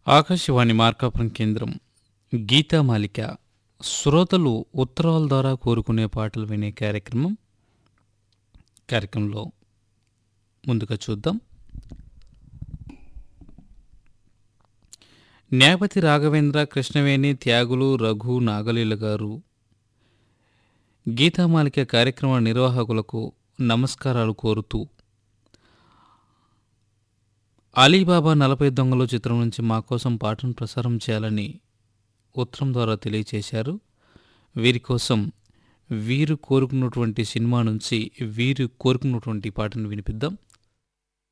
ఆకాశవాణి మార్కాపురం కేంద్రం గీతామాలిక శ్రోతలు ఉత్తరాల ద్వారా కోరుకునే పాటలు వినే కార్యక్రమం కార్యక్రమంలో ముందుగా చూద్దాం న్యాయపతి రాఘవేంద్ర కృష్ణవేణి త్యాగులు రఘు నాగలీల గారు గీతామాలిక కార్యక్రమ నిర్వాహకులకు నమస్కారాలు కోరుతూ అలీబాబా నలభై దొంగలు చిత్రం నుంచి మా కోసం పాటను ప్రసారం చేయాలని ఉత్తరం ద్వారా తెలియచేశారు వీరి కోసం వీరు కోరుకున్నటువంటి సినిమా నుంచి వీరు కోరుకున్నటువంటి పాటను వినిపిద్దాం